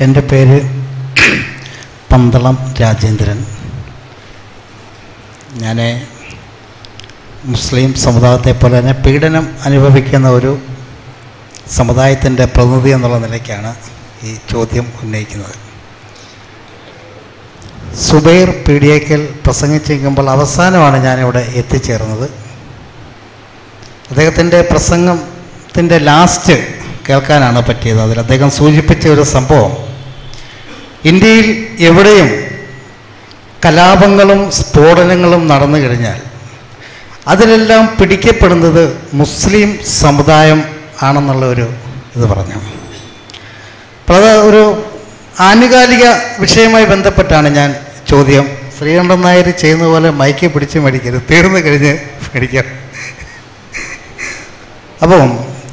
എൻ്റെ പേര് പന്തളം രാജേന്ദ്രൻ ഞാൻ മുസ്ലിം സമുദായത്തെ പോലെ തന്നെ പീഡനം അനുഭവിക്കുന്ന ഒരു സമുദായത്തിൻ്റെ പ്രതിനിധി എന്നുള്ള നിലയ്ക്കാണ് ഈ ചോദ്യം ഉന്നയിക്കുന്നത് സുബൈർ പീഡിയക്കൽ പ്രസംഗിച്ചിരിക്കുമ്പോൾ അവസാനമാണ് ഞാനിവിടെ എത്തിച്ചേർന്നത് അദ്ദേഹത്തിൻ്റെ പ്രസംഗത്തിൻ്റെ ലാസ്റ്റ് കേൾക്കാനാണ് പറ്റിയത് അതിൽ അദ്ദേഹം സൂചിപ്പിച്ച ഒരു സംഭവം ഇന്ത്യയിൽ എവിടെയും കലാപങ്ങളും സ്ഫോടനങ്ങളും നടന്നു കഴിഞ്ഞാൽ അതിലെല്ലാം പിടിക്കപ്പെടുന്നത് മുസ്ലിം സമുദായം ആണെന്നുള്ള ഒരു ഇത് പറഞ്ഞു അപ്പോൾ അത് ഒരു ആനുകാലിക വിഷയവുമായി ബന്ധപ്പെട്ടാണ് ഞാൻ ചോദ്യം ശ്രീകണ്ഠൻ നായർ ചെയ്യുന്ന പോലെ മൈക്ക് പിടിച്ച് മേടിക്കരുത് തീർന്നു കഴിഞ്ഞ് മേടിക്കാം അപ്പം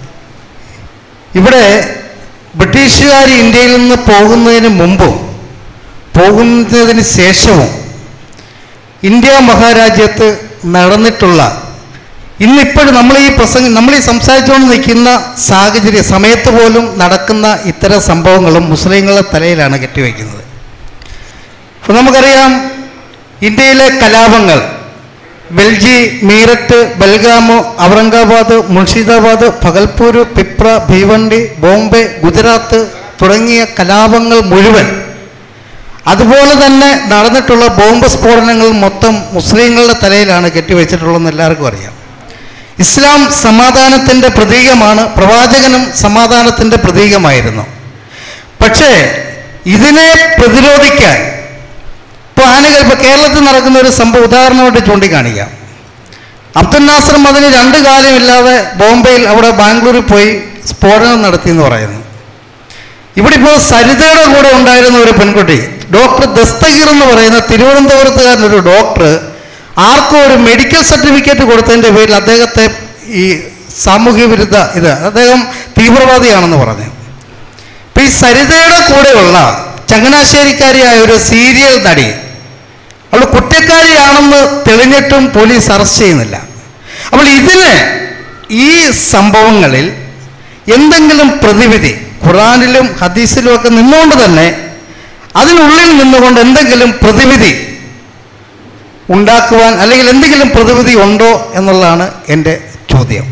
ഇവിടെ ബ്രിട്ടീഷുകാർ ഇന്ത്യയിൽ നിന്ന് പോകുന്നതിന് മുമ്പും പോകുന്നതിന് ശേഷവും ഇന്ത്യ മഹാരാജ്യത്ത് നടന്നിട്ടുള്ള ഇന്നിപ്പോഴും നമ്മൾ ഈ പ്രസംഗം നമ്മൾ ഈ സംസാരിച്ചുകൊണ്ട് നിൽക്കുന്ന സാഹചര്യ സമയത്ത് പോലും നടക്കുന്ന ഇത്തരം സംഭവങ്ങളും മുസ്ലിങ്ങളുടെ തലയിലാണ് കെട്ടിവെക്കുന്നത് അപ്പോൾ നമുക്കറിയാം ഇന്ത്യയിലെ കലാപങ്ങൾ ബെൽജി മീററ്റ് ബൽഗാമ് ഔറംഗാബാദ് മുർഷിദാബാദ് ഭഗൽപൂർ പിപ്ര ഭീവണ്ടി ബോംബെ ഗുജറാത്ത് തുടങ്ങിയ കലാപങ്ങൾ മുഴുവൻ അതുപോലെ തന്നെ നടന്നിട്ടുള്ള ബോംബ് സ്ഫോടനങ്ങൾ മൊത്തം മുസ്ലിങ്ങളുടെ തലയിലാണ് കെട്ടിവെച്ചിട്ടുള്ളതെന്ന് എല്ലാവർക്കും അറിയാം ഇസ്ലാം സമാധാനത്തിൻ്റെ പ്രതീകമാണ് പ്രവാചകനും സമാധാനത്തിൻ്റെ പ്രതീകമായിരുന്നു പക്ഷേ ഇതിനെ പ്രതിരോധിക്കാൻ ഇപ്പോൾ ആനകൾ ഇപ്പോൾ കേരളത്തിൽ നടക്കുന്ന ഒരു സംഭവം ഉദാഹരണമായിട്ട് ചൂണ്ടിക്കാണിക്കാം അബ്ദുൽ നാസർ മദനി രണ്ട് കാലമില്ലാതെ ബോംബെയിൽ അവിടെ ബാംഗ്ലൂരിൽ പോയി സ്ഫോടനം നടത്തി എന്ന് പറയുന്നു ഇവിടെ ഇപ്പോൾ സരിതയുടെ കൂടെ ഉണ്ടായിരുന്ന ഒരു പെൺകുട്ടി ഡോക്ടർ ദസ്തഗീർ എന്ന് പറയുന്ന തിരുവനന്തപുരത്തുകാരനൊരു ഡോക്ടർ ആർക്കും ഒരു മെഡിക്കൽ സർട്ടിഫിക്കറ്റ് കൊടുത്തതിൻ്റെ പേരിൽ അദ്ദേഹത്തെ ഈ സാമൂഹ്യ വിരുദ്ധ ഇത് അദ്ദേഹം തീവ്രവാദിയാണെന്ന് പറഞ്ഞു ഇപ്പം ഈ സരിതയുടെ കൂടെയുള്ള ചങ്ങനാശ്ശേരിക്കാരിയായ ഒരു സീരിയൽ നടി അവൾ കുറ്റക്കാരിയാണെന്ന് തെളിഞ്ഞിട്ടും പോലീസ് അറസ്റ്റ് ചെയ്യുന്നില്ല അപ്പോൾ ഇതിന് ഈ സംഭവങ്ങളിൽ എന്തെങ്കിലും പ്രതിവിധി ഖുറാനിലും ഹദീസിലും ഒക്കെ നിന്നുകൊണ്ട് തന്നെ അതിനുള്ളിൽ നിന്നുകൊണ്ട് എന്തെങ്കിലും പ്രതിവിധി ഉണ്ടാക്കുവാൻ അല്ലെങ്കിൽ എന്തെങ്കിലും പ്രതിവിധി ഉണ്ടോ എന്നുള്ളതാണ് എൻ്റെ ചോദ്യം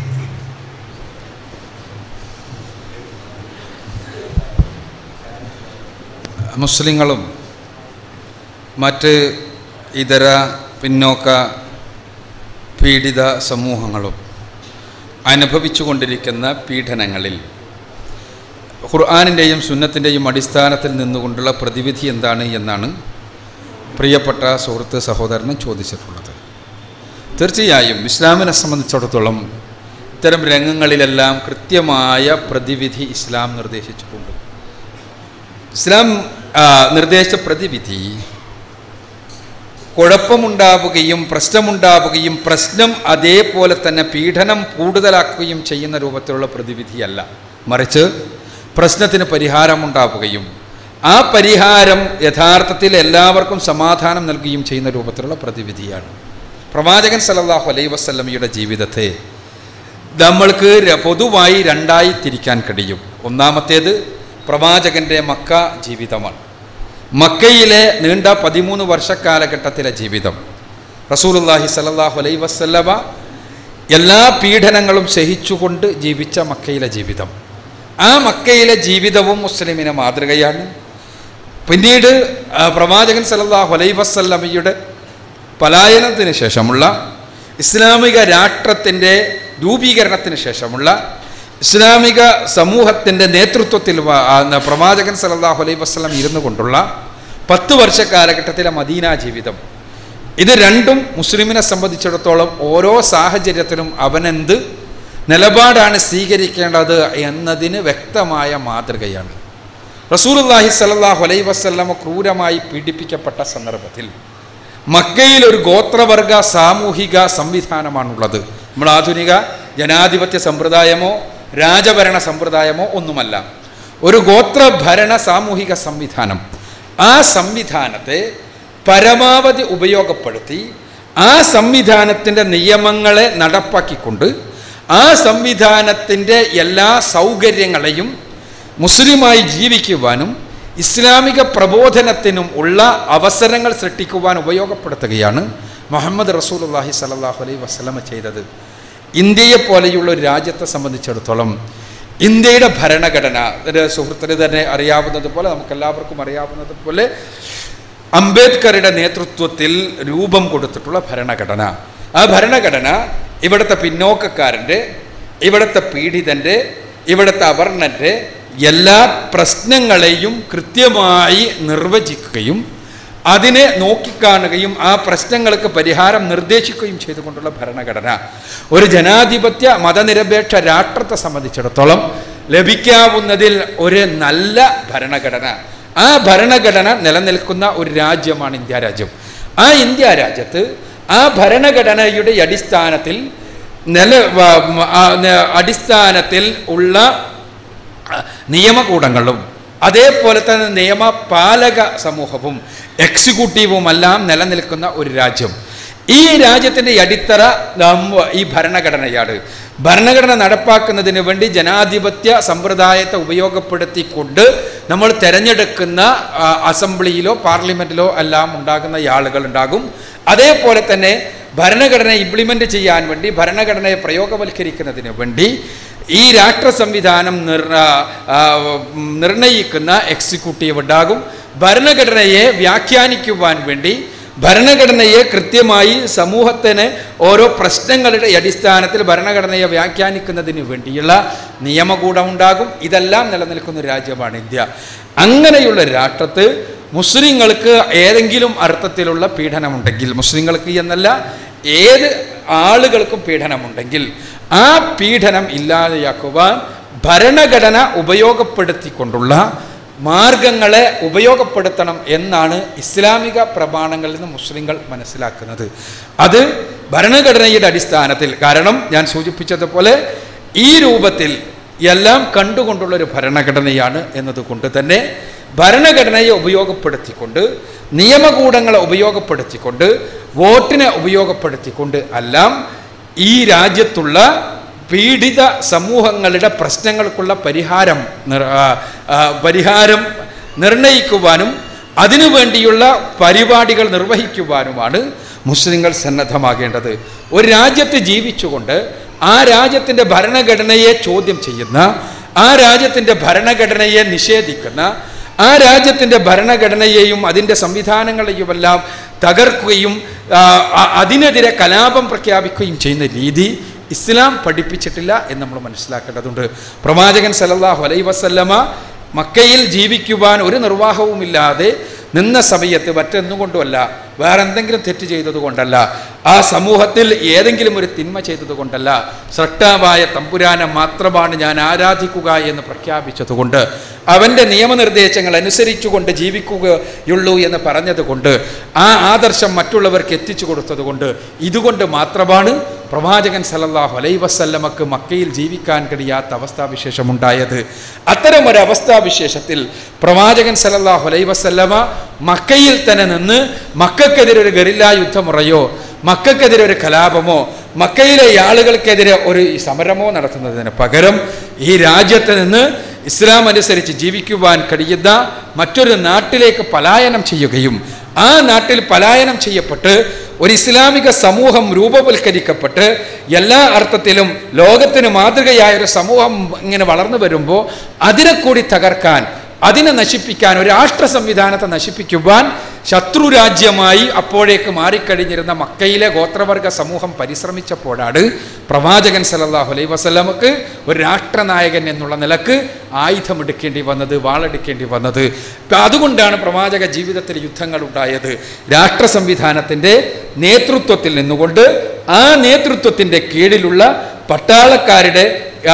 മുസ്ലിങ്ങളും മറ്റ് ഇതര പിന്നോക്ക പീഡിത സമൂഹങ്ങളും അനുഭവിച്ചുകൊണ്ടിരിക്കുന്ന പീഡനങ്ങളിൽ ഖുർആാനിൻ്റെയും സുന്നത്തിൻ്റെയും അടിസ്ഥാനത്തിൽ നിന്നുകൊണ്ടുള്ള പ്രതിവിധി എന്താണ് എന്നാണ് പ്രിയപ്പെട്ട സുഹൃത്ത് സഹോദരനും ചോദിച്ചിട്ടുള്ളത് തീർച്ചയായും ഇസ്ലാമിനെ സംബന്ധിച്ചിടത്തോളം ഇത്തരം രംഗങ്ങളിലെല്ലാം കൃത്യമായ പ്രതിവിധി ഇസ്ലാം നിർദ്ദേശിച്ചിട്ടുണ്ട് ഇസ്ലാം ആ, നിർദ്ദേശിച്ച പ്രതിവിധി കുഴപ്പമുണ്ടാവുകയും പ്രശ്നമുണ്ടാവുകയും പ്രശ്നം അതേപോലെ തന്നെ പീഡനം കൂടുതലാക്കുകയും ചെയ്യുന്ന രൂപത്തിലുള്ള പ്രതിവിധിയല്ല മറിച്ച് പ്രശ്നത്തിന് പരിഹാരമുണ്ടാവുകയും ആ പരിഹാരം യഥാർത്ഥത്തിൽ എല്ലാവർക്കും സമാധാനം നൽകുകയും ചെയ്യുന്ന രൂപത്തിലുള്ള പ്രതിവിധിയാണ് പ്രവാചകൻ സല്ലല്ലാഹു അലൈഹി വസല്ലമയുടെ ജീവിതത്തെ നമ്മൾക്ക് ര- പൊതുവായി രണ്ടായി തിരിക്കാൻ കഴിയും ഒന്നാമത്തേത് പ്രവാചകൻ്റെ മക്ക ജീവിതമാണ് മക്കയിലെ നീണ്ട പതിമൂന്ന് വർഷക്കാലഘട്ടത്തിലെ ജീവിതം റസൂലുള്ളാഹി സല്ലല്ലാഹു അലൈഹി വസല്ലമ എല്ലാ പീഡനങ്ങളും സഹിച്ചുകൊണ്ട് ജീവിച്ച മക്കയിലെ ജീവിതം ആ മക്കയിലെ ജീവിതവും മുസ്ലിമിന് മാതൃകയാണ് പിന്നീട് ആ, പ്രവാചകൻ സല്ലല്ലാഹു അലൈഹി വസല്ലമയുടെ പലായനത്തിന് ശേഷമുള്ള ഇസ്ലാമിക രാഷ്ട്രത്തിൻ്റെ രൂപീകരണത്തിന് ശേഷമുള്ള ഇസ്ലാമിക സമൂഹത്തിൻ്റെ നേതൃത്വത്തിൽ വ- ആ, ന- പ്രവാചകൻ സല്ലല്ലാഹു അലൈഹി വസല്ലം ഇരുന്നു കൊണ്ടുള്ള പത്ത് വർഷ കാലഘട്ടത്തിലെ മദീന ജീവിതം ഇത് രണ്ടും മുസ്ലിമിനെ സംബന്ധിച്ചിടത്തോളം ഓരോ സാഹചര്യത്തിലും അവനെന്ത് നിലപാടാണ് സ്വീകരിക്കേണ്ടത് എന്നതിന് വ്യക്തമായ മാതൃകയാണ് റസൂലുള്ളാഹി സ്വല്ലല്ലാഹു അലൈഹി വസല്ലമ ക്രൂരമായി പീഡിപ്പിക്കപ്പെട്ട സന്ദർഭത്തിൽ മക്കയിൽ ഒരു ഗോത്രവർഗ സാമൂഹിക സംവിധാനമാണുള്ളത് നമ്മൾ ആധുനിക ജനാധിപത്യ സമ്പ്രദായമോ രാജഭരണ സമ്പ്രദായമോ ഒന്നുമല്ല ഒരു ഗോത്രഭരണ സാമൂഹിക സംവിധാനം ആ സംവിധാനത്തെ പരമാവധി ഉപയോഗപ്പെടുത്തി ആ സംവിധാനത്തിൻ്റെ നിയമങ്ങളെ നടപ്പാക്കിക്കൊണ്ട് ആ സംവിധാനത്തിൻ്റെ എല്ലാ സൗകര്യങ്ങളെയും മുസ്ലിമായി ജീവിക്കുവാനും ഇസ്ലാമിക പ്രബോധനത്തിനും ഉള്ള അവസരങ്ങൾ സൃഷ്ടിക്കുവാൻ ഉപയോഗപ്പെടുത്തുകയാണ് മുഹമ്മദ് റസൂലുള്ളാഹി സ്വല്ലല്ലാഹു അലൈഹി വസല്ലമ ചെയ്തത് ഇന്ത്യയെ പോലെയുള്ള ഒരു രാജ്യത്തെ സംബന്ധിച്ചിടത്തോളം ഇന്ത്യയുടെ ഭരണഘടന ഒരു സുഹൃത്തിന് തന്നെ അറിയാവുന്നത് പോലെ നമുക്കെല്ലാവർക്കും അറിയാവുന്നത് പോലെ അംബേദ്കറുടെ നേതൃത്വത്തിൽ രൂപം കൊടുത്തിട്ടുള്ള ഭരണഘടന ആ ഭരണഘടന ഇവിടുത്തെ പിന്നോക്കക്കാരൻ്റെ ഇവിടുത്തെ പീഡിതൻ്റെ ഇവിടുത്തെ അവർണൻ്റെ എല്ലാ പ്രശ്നങ്ങളെയും കൃത്യമായി നിർവചിക്കുകയും അതിനെ നോക്കിക്കാണുകയും ആ പ്രശ്നങ്ങൾക്ക് പരിഹാരം നിർദ്ദേശിക്കുകയും ചെയ്തുകൊണ്ടുള്ള ഭരണഘടന ഒരു ജനാധിപത്യ മതനിരപേക്ഷ രാഷ്ട്രത്തെ സംബന്ധിച്ചിടത്തോളം ലഭിക്കാവുന്നതിൽ ഒരു നല്ല ഭരണഘടന ആ ഭരണഘടന നിലനിൽക്കുന്ന ഒരു രാജ്യമാണ് ഇന്ത്യ രാജ്യം ആ ഇന്ത്യ രാജ്യത്ത് ആ ഭരണഘടനയുടെ അടിസ്ഥാനത്തിൽ നില വ- ആ ന- അടിസ്ഥാനത്തിൽ ഉള്ള നിയമകൂടങ്ങളും അതേപോലെ തന്നെ നിയമപാലക സമൂഹവും എക്സിക്യൂട്ടീവുമെല്ലാം നിലനിൽക്കുന്ന ഒരു രാജ്യം ഈ രാജ്യത്തിൻ്റെ അടിത്തറ നമ്മ- ഈ ഭരണഘടനയാണ് ഭരണഘടന നടപ്പാക്കുന്നതിന് വേണ്ടി ജനാധിപത്യ സമ്പ്രദായത്തെ ഉപയോഗപ്പെടുത്തിക്കൊണ്ട് നമ്മൾ തിരഞ്ഞെടുക്കുന്ന ആ, അസംബ്ലിയിലോ പാർലമെൻറ്റിലോ എല്ലാം ഉണ്ടാകുന്ന ആളുകൾ ഉണ്ടാകും അതേപോലെ തന്നെ ഭരണഘടന ഇംപ്ലിമെൻ്റ് ചെയ്യാൻ വേണ്ടി ഭരണഘടനയെ പ്രയോഗവൽക്കരിക്കുന്നതിന് വേണ്ടി ഈ രാഷ്ട്ര സംവിധാനം നിർ ആ, ആ, ഉം, നിർണയിക്കുന്ന എക്സിക്യൂട്ടീവ് ഉണ്ടാകും ഭരണഘടനയെ വ്യാഖ്യാനിക്കുവാൻ വേണ്ടി ഭരണഘടനയെ കൃത്യമായി സമൂഹത്തിന് ഓരോ പ്രശ്നങ്ങളുടെ അടിസ്ഥാനത്തിൽ ഭരണഘടനയെ വ്യാഖ്യാനിക്കുന്നതിന് വേണ്ടിയുള്ള നിയമകൂടം ഉണ്ടാകും ഇതെല്ലാം നിലനിൽക്കുന്ന ഒരു രാജ്യമാണ് ഇന്ത്യ അങ്ങനെയുള്ള രാഷ്ട്രത്ത് മുസ്ലിങ്ങൾക്ക് ഏതെങ്കിലും അർത്ഥത്തിലുള്ള പീഡനമുണ്ടെങ്കിൽ മുസ്ലിങ്ങൾക്ക് എന്നല്ല ഏത് ആളുകൾക്കും പീഡനമുണ്ടെങ്കിൽ ആ പീഡനം ഇല്ലാതെയാക്കുവാൻ ഭരണഘടന ഉപയോഗപ്പെടുത്തിക്കൊണ്ടുള്ള മാർഗങ്ങളെ ഉപയോഗപ്പെടുത്തണം എന്നാണ് ഇസ്ലാമിക പ്രമാണങ്ങളിൽ നിന്ന് മുസ്ലിങ്ങൾ മനസ്സിലാക്കുന്നത് അത് ഭരണഘടനയുടെ അടിസ്ഥാനത്തിൽ കാരണം ഞാൻ സൂചിപ്പിച്ചതുപോലെ ഈ രൂപത്തിൽ എല്ലാം കണ്ടുകൊണ്ടുള്ള ഒരു ഭരണഘടനയാണ് എന്നതുകൊണ്ട് തന്നെ ഭരണഘടനയെ ഉപയോഗപ്പെടുത്തിക്കൊണ്ട് നിയമകൂടങ്ങളെ ഉപയോഗപ്പെടുത്തിക്കൊണ്ട് വോട്ടിനെ ഉപയോഗപ്പെടുത്തിക്കൊണ്ട് എല്ലാം ഈ രാജ്യത്തുള്ള പീഡിത സമൂഹങ്ങളുടെ പ്രശ്നങ്ങൾക്കുള്ള പരിഹാരം നിർ- ആ, ആ, പരിഹാരം നിർണയിക്കുവാനും അതിനുവേണ്ടിയുള്ള പരിപാടികൾ നിർവഹിക്കുവാനുമാണ് മുസ്ലിങ്ങൾ സന്നദ്ധമാകേണ്ടത് ഒരു രാജ്യത്ത് ജീവിച്ചുകൊണ്ട് ആ രാജ്യത്തിൻ്റെ ഭരണഘടനയെ ചോദ്യം ചെയ്യുന്ന ആ രാജ്യത്തിൻ്റെ ഭരണഘടനയെ നിഷേധിക്കുന്ന ആ രാജ്യത്തിൻ്റെ ഭരണഘടനയെയും അതിൻ്റെ സംവിധാനങ്ങളെയുമെല്ലാം തകർക്കുകയും ആ, അ- അതിനെതിരെ കലാപം പ്രഖ്യാപിക്കുകയും ചെയ്യുന്ന രീതി ഇസ്ലാം പഠിപ്പിച്ചിട്ടില്ല എന്ന് നമ്മൾ മനസ്സിലാക്കേണ്ടതുണ്ട് പ്രവാചകൻ സല്ലല്ലാഹു അലൈ വസല്ലമ മക്കയിൽ ജീവിക്കുവാൻ ഒരു നിർവാഹവുമില്ലാതെ നിന്ന സമയത്ത് മറ്റൊന്നുകൊണ്ടുമല്ല വേറെ എന്തെങ്കിലും തെറ്റ് ചെയ്തത് കൊണ്ടല്ല ആ സമൂഹത്തിൽ ഏതെങ്കിലും ഒരു തിന്മ ചെയ്തത് കൊണ്ടല്ല സൃഷ്ടാവായ തമ്പുരാനെ മാത്രമാണ് ഞാൻ ആരാധിക്കുക എന്ന് പ്രഖ്യാപിച്ചതുകൊണ്ട് അവൻ്റെ നിയമനിർദ്ദേശങ്ങൾ അനുസരിച്ചുകൊണ്ട് ജീവിക്കുകയുള്ളൂ എന്ന് പറഞ്ഞതുകൊണ്ട് ആ ആദർശം മറ്റുള്ളവർക്ക് എത്തിച്ചു കൊടുത്തതുകൊണ്ട് ഇതുകൊണ്ട് മാത്രമാണ് പ്രവാചകൻ സല്ലല്ലാഹു അലൈ വസല്ലമക്ക് മക്കയിൽ ജീവിക്കാൻ കഴിയാത്ത അവസ്ഥാവിശേഷമുണ്ടായത് അത്തരം ഒരു അവസ്ഥാവിശേഷത്തിൽ പ്രവാചകൻ സല്ലല്ലാഹു അലൈ വസല്ലമ മക്കയിൽ തന്നെ നിന്ന് മക്കൾക്കെതിരെ ഒരു ഗറില്ല യുദ്ധമുറയോ മക്കൾക്കെതിരെ ഒരു കലാപമോ മക്കയിലെ ആളുകൾക്കെതിരെ ഒരു സമരമോ നടത്തുന്നതിന് പകരം ഈ രാജ്യത്ത് നിന്ന് ഇസ്ലാം അനുസരിച്ച് ജീവിക്കുവാൻ കഴിയുന്ന മറ്റൊരു നാട്ടിലേക്ക് പലായനം ചെയ്യുകയും ആ നാട്ടിൽ പലായനം ചെയ്യപ്പെട്ട് ഒരു ഇസ്ലാമിക സമൂഹം രൂപവൽക്കരിക്കപ്പെട്ട് എല്ലാ അർത്ഥത്തിലും ലോകത്തിന് മാതൃകയായ ഒരു സമൂഹം ഇങ്ങനെ വളർന്നു വരുമ്പോൾ അതിനെ കൂടി തകർക്കാൻ അതിനെ നശിപ്പിക്കാൻ ഒരു രാഷ്ട്ര സംവിധാനത്തെ നശിപ്പിക്കുവാൻ ശത്രു രാജ്യമായി അപ്പോഴേക്ക് മാറിക്കഴിഞ്ഞിരുന്ന മക്കയിലെ ഗോത്രവർഗ സമൂഹം പരിശ്രമിച്ചപ്പോഴാണ് പ്രവാചകൻ സല്ലല്ലാഹു അലൈഹി വസല്ലമക്ക് ഒരു രാഷ്ട്രനായകൻ എന്നുള്ള നിലക്ക് ആയുധമെടുക്കേണ്ടി വന്നത് വാളെടുക്കേണ്ടി വന്നത് ഇപ്പം അതുകൊണ്ടാണ് പ്രവാചക ജീവിതത്തിൽ യുദ്ധങ്ങൾ ഉണ്ടായത് രാഷ്ട്ര സംവിധാനത്തിൻ്റെ നേതൃത്വത്തിൽ നിന്നുകൊണ്ട് ആ നേതൃത്വത്തിൻ്റെ കീഴിലുള്ള പട്ടാളക്കാരുടെ ആ,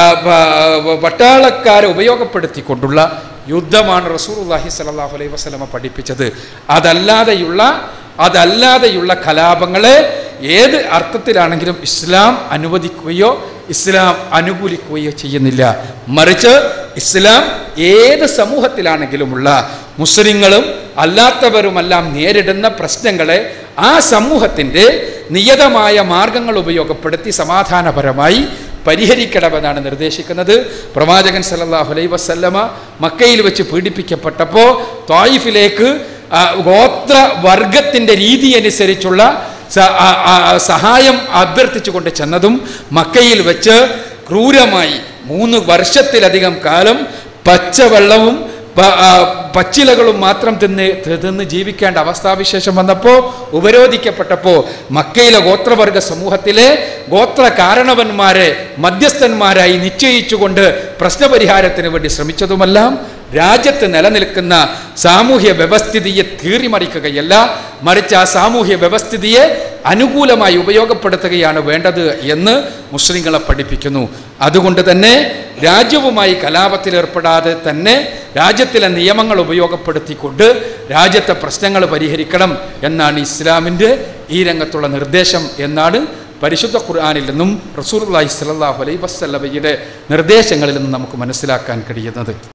പ- പട്ടാളക്കാരെ ഉപയോഗപ്പെടുത്തിക്കൊണ്ടുള്ള യുദ്ധമാണ് റസൂലുള്ളാഹി സ്വല്ലല്ലാഹു അലൈഹി വസല്ലമ പഠിപ്പിച്ചത് അതല്ലാതെയുള്ള അതല്ലാതെയുള്ള കലാപങ്ങളെ ഏത് അർത്ഥത്തിലാണെങ്കിലും ഇസ്ലാം അനുവദിക്കുകയോ ഇസ്ലാം അനുകൂലിക്കുകയോ ചെയ്യുന്നില്ല മറിച്ച് ഇസ്ലാം ഏത് സമൂഹത്തിലാണെങ്കിലുമുള്ള മുസ്ലിങ്ങളും അല്ലാത്തവരുമെല്ലാം നേരിടുന്ന പ്രശ്നങ്ങളെ ആ സമൂഹത്തിൻ്റെ നിയതമായ മാർഗങ്ങൾ ഉപയോഗപ്പെടുത്തി സമാധാനപരമായി പരിഹരിക്കണമെന്നാണ് നിർദ്ദേശിക്കുന്നത് പ്രവാചകൻ സല്ലല്ലാഹു അലൈഹി വസല്ലമ മക്കയിൽ വെച്ച് പീഡിപ്പിക്കപ്പെട്ടപ്പോൾ ത്വായിഫിലേക്ക് ആ, ഗോത്ര വർഗത്തിൻ്റെ രീതി അനുസരിച്ചുള്ള സ- ആ- ആ- സഹായം അഭ്യർത്ഥിച്ചുകൊണ്ട് ചെന്നതും മക്കയിൽ വെച്ച് ക്രൂരമായി മൂന്ന് വർഷത്തിലധികം കാലം പച്ചവെള്ളവും പ- ആ, പച്ചിലകളും മാത്രം തിന്ന് തി- തിന്ന് ജീവിക്കേണ്ട അവസ്ഥാവിശേഷം വന്നപ്പോൾ ഉപരോധിക്കപ്പെട്ടപ്പോൾ മക്കയിലെ ഗോത്രവർഗ സമൂഹത്തിലെ ഗോത്ര കാരണവന്മാരെ മധ്യസ്ഥന്മാരായി നിശ്ചയിച്ചുകൊണ്ട് പ്രശ്നപരിഹാരത്തിന് വേണ്ടി ശ്രമിച്ചതുമെല്ലാം രാജ്യത്ത് നിലനിൽക്കുന്ന സാമൂഹ്യ വ്യവസ്ഥിതിയെ തീറിമറിക്കുകയല്ല മറിച്ച് ആ സാമൂഹ്യ വ്യവസ്ഥിതിയെ അനുകൂലമായി ഉപയോഗപ്പെടുത്തുകയാണ് വേണ്ടത് എന്ന് മുസ്ലിങ്ങളെ പഠിപ്പിക്കുന്നു അതുകൊണ്ട് തന്നെ രാജ്യവുമായി കലാപത്തിൽ ഏർപ്പെടാതെ തന്നെ രാജ്യത്തിലെ നിയമങ്ങൾ ഉപയോഗപ്പെടുത്തിക്കൊണ്ട് രാജ്യത്തെ പ്രശ്നങ്ങൾ പരിഹരിക്കണം എന്നാണ് ഇസ്ലാമിൻ്റെ ഈ രംഗത്തുള്ള നിർദ്ദേശം എന്നാണ് പരിശുദ്ധ ഖുർആാനിൽ നിന്നും റസൂൽ അള്ളാഹി സ്വല്ലല്ലാഹു അലൈഹി വസ്ലമയുടെ നിർദ്ദേശങ്ങളിൽ നിന്നും നമുക്ക് മനസ്സിലാക്കാൻ കഴിയുന്നത്